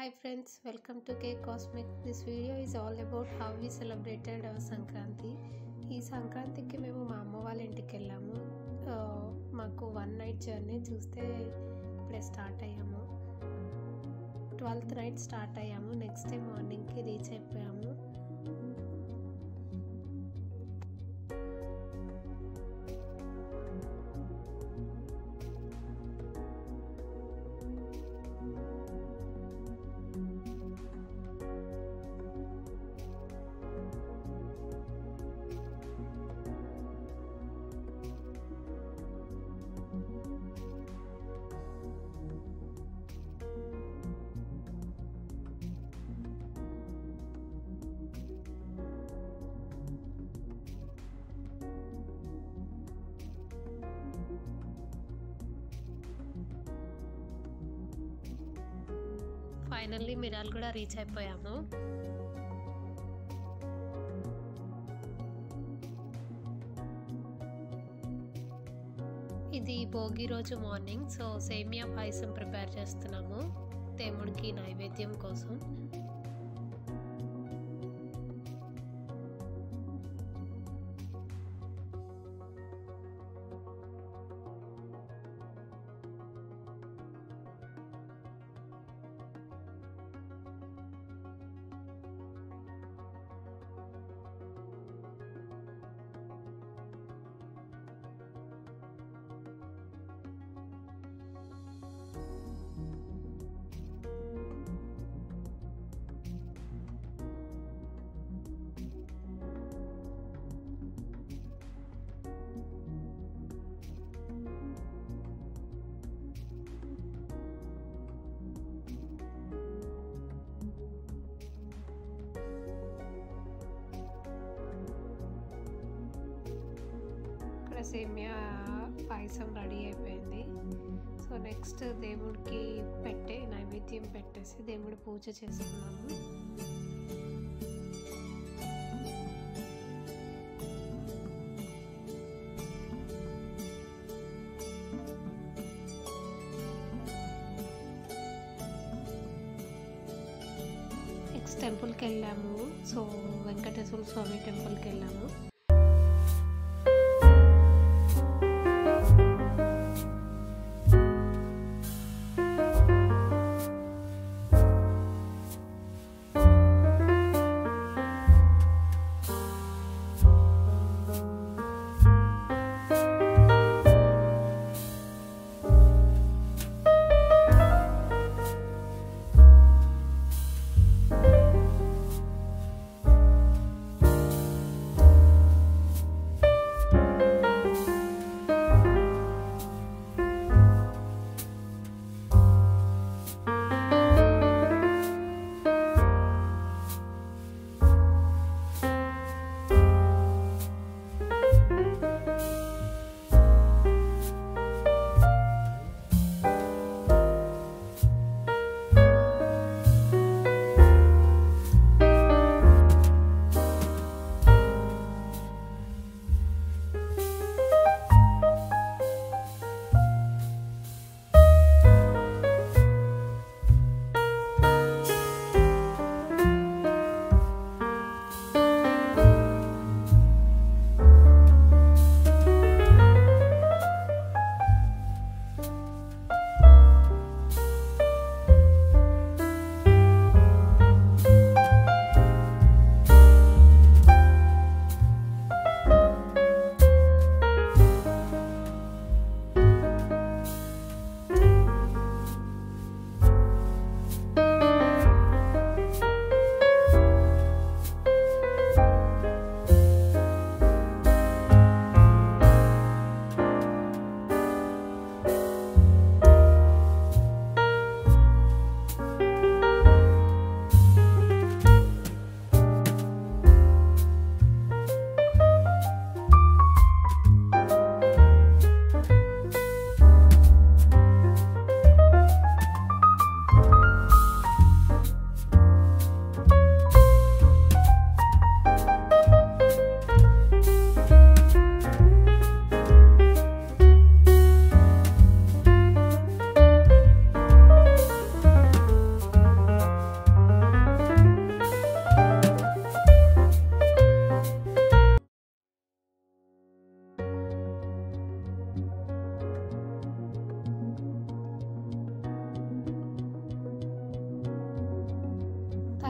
Hi friends, welcome to K Cosmic. This video is all about how we celebrated our Sankranti ఈ సంక్రాంతికి మేము మా అమ్మ వాళ్ళ ఇంటికి వెళ్ళాము ఆ, మాకు వన్ నైట్ జర్నీ చూస్తే ఇప్పుడే స్టార్ట్ అయ్యాము ట్వెల్త్ నైట్ స్టార్ట్ అయ్యాము నెక్స్ట్ డే మార్నింగ్కి రీచ్ అయిపోయాము ఫైనల్లీ మిరాల్ కూడా రీచ్ అయిపోయాము ఇది భోగి రోజు మార్నింగ్ సో సేమియా పాయసం ప్రిపేర్ చేస్తున్నాము దేవుడికి నైవేద్యం కోసం ఇక్కడ సేమియా పాయసం రెడీ అయిపోయింది సో నెక్స్ట్ దేవుడికి పెట్టే నైవేద్యం పెట్టేసి దేవుడి పూజ చేసుకున్నాము నెక్స్ట్ టెంపుల్కి వెళ్ళాము సో వెంకటేశ్వర స్వామి టెంపుల్కి వెళ్ళాము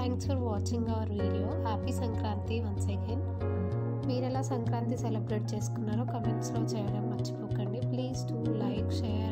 thanks for watching our video happy Sankranti once again మీరు ఎలా సంక్రాంతి సెలబ్రేట్ చేసుకున్నారో కమెంట్స్లో చేయడం మర్చిపోకండి ప్లీజ్ డూ లైక్ షేర్